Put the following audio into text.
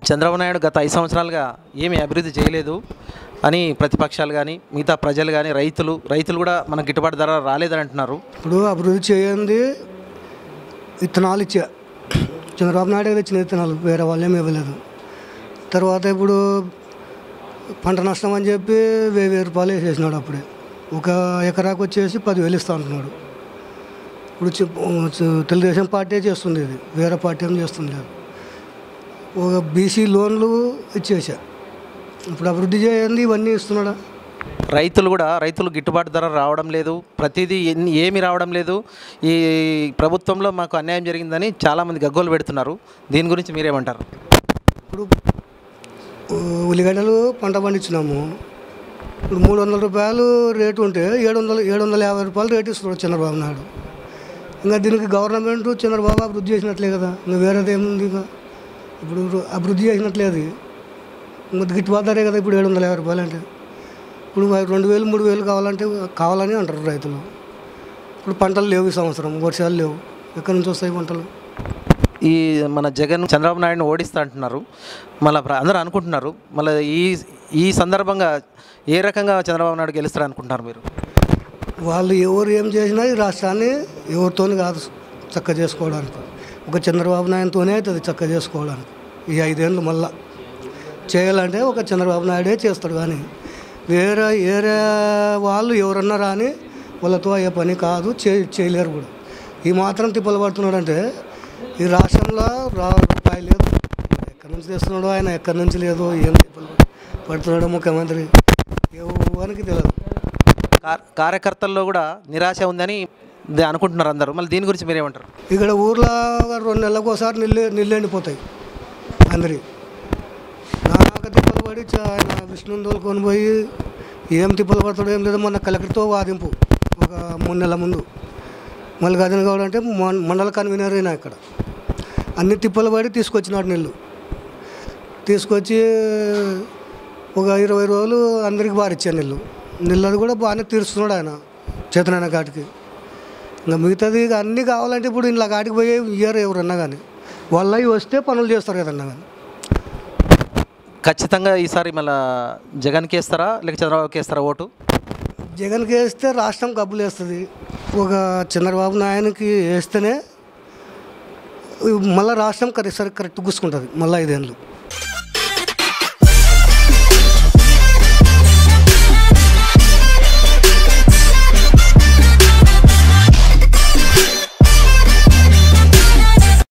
చంద్రబాబు నాయుడు గత ఐదు సంవత్సరాలుగా ఏమీ అభివృద్ధి చేయలేదు అని ప్రతిపక్షాలు కానీ మిగతా ప్రజలు కానీ రైతులు రైతులు కూడా మనకు గిట్టుబాటు ధర రాలేదని అంటున్నారు ఇప్పుడు అభివృద్ధి చేయండి విత్తనాలు ఇచ్చా చంద్రబాబు నాయుడు గారు ఇచ్చిన విత్తనాలు వేరే వాళ్ళేం ఇవ్వలేదు తర్వాత ఇప్పుడు పంట నష్టం అని చెప్పి వెయ్యి వెయ్యి రూపాయలు వేసేసినాడు అప్పుడే ఒక ఎకరాకు వచ్చేసి పదివేలు ఇస్తా అంటున్నాడు ఇప్పుడు చి- చి- తెలుగుదేశం పార్టీ చేస్తుంది ఇది వేరే పార్టీ ఏం చేస్తుంది లేదు ఒక బీసీ లోన్లు ఇచ్చేసా ఇప్పుడు అభివృద్ధి చేయండి ఇవన్నీ ఇస్తున్నాడా రైతులు కూడా రైతులు గిట్టుబాటు ధర రావడం లేదు ప్రతిదీ ఎన్ని ఏమి రావడం లేదు ఈ ప్రభుత్వంలో మాకు అన్యాయం జరిగిందని చాలామంది గగ్గోలు పెడుతున్నారు దీని గురించి మీరేమంటారు ఇప్పుడు ఊ, ఉల్లిగడ్డలు పంట పండించినాము ఇప్పుడు మూడు వందల రూపాయలు రేటు ఉంటే ఏడు వందల ఏడు వందల యాభై రూపాయలు రేటు ఇస్తున్నాడు చంద్రబాబు నాయుడు ఇంకా దీనికి గవర్నమెంట్ చంద్రబాబు అభివృద్ధి చేసినట్లే కదా ఇంకా వేరేది ఏముంది ఇంకా ఇప్పుడు రు- అభివృద్ధి చేసినట్లే అది ఇంకా గిట్టుబాటు ధరే కదా ఇప్పుడు ఏడు వందల యాభై రూపాయలు అంటే ఇప్పుడు రెండు వేలు మూడు వేలు కావాలంటే కావాలని అంటారు రైతులు ఇప్పుడు పంటలు లేవు ఈ సంవత్సరం వర్షాలు లేవు ఎక్కడి నుంచి వస్తాయి పంటలు ఈ మన జగన్ చంద్రబాబు నాయుడుని ఓడిస్తా అంటున్నారు మళ్ళీ అందరూ అనుకుంటున్నారు మళ్ళీ ఈ ఈ సందర్భంగా ఏ రకంగా చంద్రబాబు నాయుడు గెలుస్తారు అనుకుంటున్నారు మీరు వాళ్ళు ఎవరు ఏం చేసినా ఈ రాష్ట్రాన్ని ఎవరితోని కాదు చక్క చేసుకోవడానికి ఒక చంద్రబాబు నాయుడుతోనే అవుతుంది చక్క చేసుకోవడానికి ఈ ఐదేళ్ళు మళ్ళా చేయాలంటే ఒక చంద్రబాబు నాయుడే చేస్తాడు కానీ వేరే వేరే వాళ్ళు ఎవరన్నా రాని వాళ్ళతో అయ్యే పని కాదు చే చేయలేరు కూడా ఈ మాత్రం తిప్పలు పడుతున్నాడంటే ఈ రాష్ట్రంలో రా రూపాయి లేదు ఎక్కడి నుంచి తెస్తున్నాడో ఆయన ఎక్కడి నుంచి లేదో ఏం తిప్పలు పడుతున్నాడో ముఖ్యమంత్రి ఎవరికి తెలియదు కార్- కార్యకర్తల్లో కూడా నిరాశ ఉందని ది- అనుకుంటున్నారు అందరూ మళ్ళీ దీని గురించి మీరేమంటారు ఇక్కడ ఊర్లో రెండు నెలలకు ఒకసారి నీళ్ళు నీళ్ళు ఎండిపోతాయి అందరి నాక తిప్పలు పడి చ- ఆయన విష్ణుని తోలుకొని పోయి ఏం తిప్పలు పడతాడో ఏం లేదో మొన్న కలెక్టర్తో వాదింపు ఒక మూడు నెలల ముందు మళ్ళీ గదిన గౌడ్ అంటే మొన్- మండల కన్వీనర్ అయినా ఇక్కడ అన్ని తిప్పలు పడి తీసుకొచ్చినాడు నీళ్ళు తీసుకొచ్చి ఒక ఇరవై రోజులు అందరికి బారిచ్చాను నీళ్ళు నీళ్ళు అది కూడా బాగానే తీరుస్తున్నాడు ఆయన చేతనైన కాటికి ఇంకా మిగతాది ఇక అన్నీ కావాలంటే ఇప్పుడు ఇలా కాటికి పోయి ఇయ్యరు ఎవరన్నా కానీ వాళ్ళవి వస్తే పనులు చేస్తారు కదన్నా కానీ ఖచ్చితంగా ఈసారి మళ్ళీ జగన్కి వేస్తారా లేక చంద్రబాబుకి వేస్తారా ఓటు జగన్కి వేస్తే రాష్ట్రం కబ్బులు వేస్తుంది ఒక చంద్రబాబు నాయనకి వేస్తేనే మళ్ళీ రాష్ట్రం కరెక్ట్ కరెక్ట్ కూసుకుంటుంది మళ్ళీ ఐదేళ్ళు